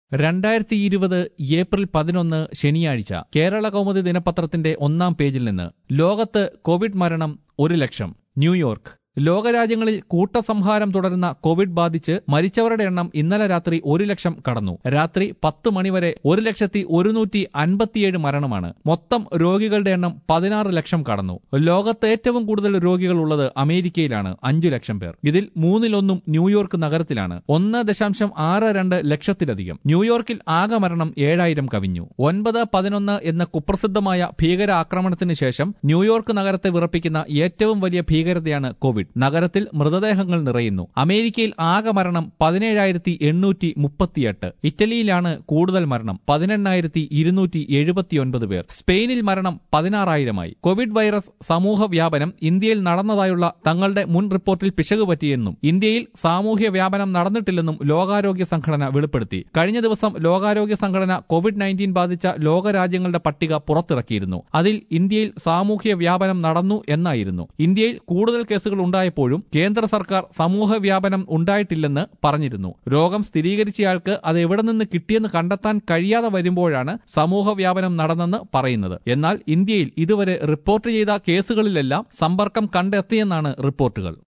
രണ്ടായിരത്തി ഇരുപത് ഏപ്രിൽ പതിനൊന്ന് ശനിയാഴ്ച കേരള കൗമുദി ദിനപത്രത്തിന്റെ ഒന്നാം പേജിൽ നിന്ന് ലോകത്ത് കോവിഡ് മരണം ഒരു ലക്ഷം ന്യൂയോർക്ക് ലോകരാജ്യങ്ങളിൽ കൂട്ടസംഹാരം തുടരുന്ന കോവിഡ് ബാധിച്ച് മരിച്ചവരുടെ എണ്ണം ഇന്നലെ രാത്രി ഒരു ലക്ഷം കടന്നു രാത്രി പത്ത് മണിവരെ ഒരു ലക്ഷത്തി ഒരുന്നൂറ്റി അൻപത്തിയേഴ് മരണമാണ് മൊത്തം രോഗികളുടെ എണ്ണം പതിനാറ് ലക്ഷം കടന്നു ലോകത്ത് ഏറ്റവും കൂടുതൽ രോഗികൾ ഉള്ളത് അമേരിക്കയിലാണ് അഞ്ചു ലക്ഷം പേർ ഇതിൽ മൂന്നിലൊന്നും ന്യൂയോർക്ക് നഗരത്തിലാണ് ഒന്ന് ദശാംശം ആറ് രണ്ട് ലക്ഷത്തിലധികം ന്യൂയോർക്കിൽ ആകെ മരണം ഏഴായിരം കവിഞ്ഞു ഒൻപത് പതിനൊന്ന് എന്ന കുപ്രസിദ്ധമായ ഭീകര ആക്രമണത്തിന് ശേഷം ന്യൂയോർക്ക് നഗരത്തെ വിറപ്പിക്കുന്ന ഏറ്റവും വലിയ ഭീകരതയാണ് കോവിഡ് നഗരത്തിൽ മൃതദേഹങ്ങൾ നിറയുന്നു അമേരിക്കയിൽ ആകെ മരണം പതിനേഴായിരത്തി എണ്ണൂറ്റി മുപ്പത്തിയെട്ട് ഇറ്റലിയിലാണ് കൂടുതൽ മരണം പതിനെണ്ണായിരത്തി ഇരുന്നൂറ്റി എഴുപത്തിയൊൻപത് പേർ സ്പെയിനിൽ മരണം പതിനാറായിരമായി കോവിഡ് വൈറസ് സമൂഹ വ്യാപനം ഇന്ത്യയിൽ നടന്നതായുള്ള തങ്ങളുടെ മുൻ റിപ്പോർട്ടിൽ പിശക് പറ്റിയെന്നും ഇന്ത്യയിൽ സാമൂഹ്യ വ്യാപനം നടന്നിട്ടില്ലെന്നും ലോകാരോഗ്യ സംഘടന വെളിപ്പെടുത്തി കഴിഞ്ഞ ദിവസം ലോകാരോഗ്യ സംഘടന കോവിഡ് നയൻറ്റീൻ ബാധിച്ച ലോകരാജ്യങ്ങളുടെ പട്ടിക പുറത്തിറക്കിയിരുന്നു അതിൽ ഇന്ത്യയിൽ സാമൂഹ്യ വ്യാപനം നടന്നു എന്നായിരുന്നു ഇന്ത്യയിൽ കൂടുതൽ കേസുകൾ ഉണ്ടായപ്പോഴും കേന്ദ്ര സർക്കാർ സമൂഹ വ്യാപനം ഉണ്ടായിട്ടില്ലെന്ന് പറഞ്ഞിരുന്നു രോഗം സ്ഥിരീകരിച്ചയാൾക്ക് അത് എവിടെ നിന്ന് കിട്ടിയെന്ന് കണ്ടെത്താൻ കഴിയാതെ വരുമ്പോഴാണ് സമൂഹ വ്യാപനം നടന്നെന്ന് പറയുന്നത് എന്നാൽ ഇന്ത്യയിൽ ഇതുവരെ റിപ്പോർട്ട് ചെയ്ത കേസുകളിലെല്ലാം സമ്പർക്കം കണ്ടെത്തിയെന്നാണ് റിപ്പോർട്ടുകൾ